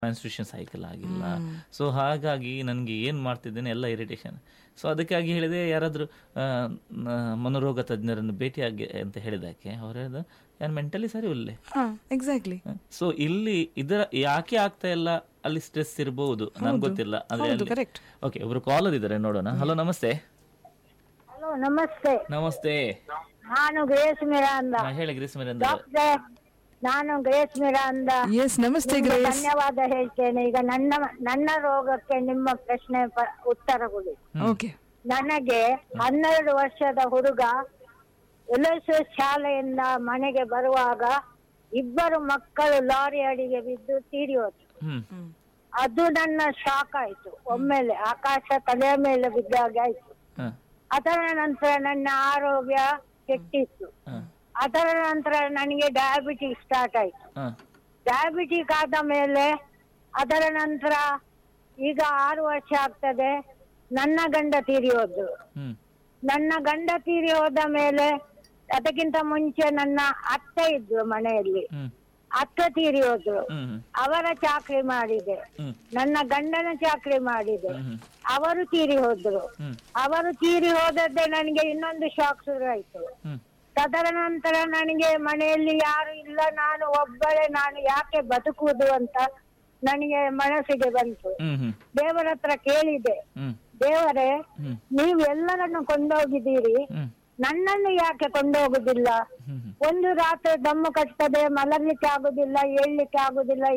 Menstruation cycle ಆಗಿಲ್ಲ so ಹಾಗಾಗಿ ನನಗೆ ಏನು ಮಾಡ್ತಿದ್ದೇನೆ ಎಲ್ಲ ಇರಿಟೇಷನ್ ಸೊ ಅದಕ್ಕಾಗಿ ಹೇಳಿದೆ ಯಾರಾದರೂ ಮನೋರೋಗ ತಜ್ಞರನ್ನು ಭೇಟಿಯಾಗಿ ಅಂತ ಹೇಳಿದಕ್ಕೆ ಅವ್ರು ಹೇಳಿದ ಯಾರು ಮೆಂಟಲಿ ಸರಿ ಒಳ್ಳೆ ಹಾ ಎಕ್ಸಾಕ್ಟ್ಲಿ ಸೊ ಇಲ್ಲಿ ಇದರ ಯಾಕೆ ಆಗ್ತಾ ಇಲ್ಲ ಅಲ್ಲಿ ಸ್ಟ್ರೆಸ್ ಇರಬಹುದು ನಂಗೆ ಗೊತ್ತಿಲ್ಲ ಅಂದ್ರೆ ಹೌದು, ಅಲ್ಲಿ correct. ಓಕೆ ಒಬ್ರು ಕಾಲ್ ಇದ್ದಾರೆ ನೋಡೋಣ ಹಲೋ ನಮಸ್ತೆ ಹಲೋ ನಮಸ್ತೆ ನಮಸ್ತೆ ನಾನು ಗ್ರೇಸ್ ಮಿರಾಂದ ಹಾ, ಹೇಳಿ ಗ್ರೀಸ್ಮರಿಂದ ಡಾಕ್ಟ್ರೆ ನಾನು ಗ್ರೇಸ್ ಮಿರಾಂದ ಎಸ್ ನಮಸ್ತೆ ನಿಮ್ಗೆ ಗ್ರೇಸ್ ಧನ್ಯವಾದ ಹೇಳ್ತೇನೆ ಈಗ ನನ್ನ ನನ್ನ ರೋಗಕ್ಕೆ ನಿಮ್ಮ ಪ್ರಶ್ನೆ ಪ- ಉತ್ತರ ಕೊಡಿ ಓಕೆ ನನಗೆ ಹನ್ನೆರಡು ವರ್ಷದ ಹುಡುಗ ಎಲ್ಎಸ್ ಶಾಲೆಯಿಂದ ಮನೆಗೆ ಬರುವಾಗ ಇಬ್ಬರು ಮಕ್ಕಳು ಲಾರಿ ಅಡಿಗೆ ಬಿದ್ದು ತೀರಿ ಹೋದ್ರು ಹ್ಮ್ ಅದು ನನ್ನ ಶಾಕ್ ಆಯ್ತು ಒಮ್ಮೆಲೆ ಆಕಾಶ ತಲೆಯ ಮೇಲೆ ಬಿದ್ದಾಗ ಆಯ್ತು ಹಾ ಅದರ ನಂತರ ನನ್ನ ಆರೋಗ್ಯ ಕೆಟ್ಟಿತ್ತು ಹಾ ಅದರ ನಂತರ ನನಗೆ ಡಯಾಬಿಟಿಸ್ ಸ್ಟಾರ್ಟ್ ಆಯ್ತು ಹಾ ಡಯಾಬಿಟಿಕ್ ಆದ ಮೇಲೆ ಅದರ ನಂತರ ಈಗ ಆರು ವರ್ಷ ಆಗ್ತದೆ ನನ್ನ ಗಂಡ ತೀರಿ ಹೋದ್ರು ಹ್ಮ್ ನನ್ನ ಗಂಡ ತೀರಿ ಹೋದ ಮೇಲೆ ಅದಕ್ಕಿಂತ ಮುಂಚೆ ನನ್ನ ಅತ್ತೆ ಇದ್ರು ಮನೆಯಲ್ಲಿ ಹ್ಮ್ ಅತ್ತೆ ತೀರಿ ಹೋದ್ರು ಹ್ಮ್ ಹ್ಮ್ ಅವರ ಚಾಕ್ರಿ ಮಾಡಿದೆ ಹ್ಮ್ ನನ್ನ ಗಂಡನ ಚಾಕ್ರಿ ಮಾಡಿದೆ ಹ್ಮ್ ಅವರು ತೀರಿ ಹೋದ್ರು ಹ್ಮ್ ಅವರು ತೀರಿ ಹೋದದ್ದೇ ನನಗೆ ಇನ್ನೊಂದು ಶಾಕ್ ಶುರು ಆಯ್ತು ಹ್ಮ್ ತದರ ನಂತರ ನನಗೆ ಮನೆಯಲ್ಲಿ ಯಾರು ಇಲ್ಲ ನಾನು ಒಬ್ಬಳೇ ನಾನು ಯಾಕೆ ಬದುಕುವುದು ಅಂತ ನನಗೆ ಮನಸ್ಸಿಗೆ ಬಂತು ಹ್ಮ್ ಹ್ಮ್ ದೇವರ ಹತ್ರ ಕೇಳಿದೆ ಹ್ಮ್ ದೇವರೇ ಹ್ಮ್ ನೀವು ಎಲ್ಲರನ್ನು ಕೊಂಡೋಗಿದ್ದೀರಿ ಹ್ಮ್ ನನ್ನನ್ನು ಯಾಕೆ ಕೊಂಡೋಗುದಿಲ್ಲ ಹ್ಮ್ ಹ್ಮ್ ಒಂದು ರಾತ್ರಿ ದಮ್ಮು ಕಟ್ತದೆ ಮಲಗ್ಲಿಕ್ಕೆ ಆಗುದಿಲ್ಲ ಏಳ್ಲಿಕ್ಕೆ ಆಗುದಿಲ್ಲ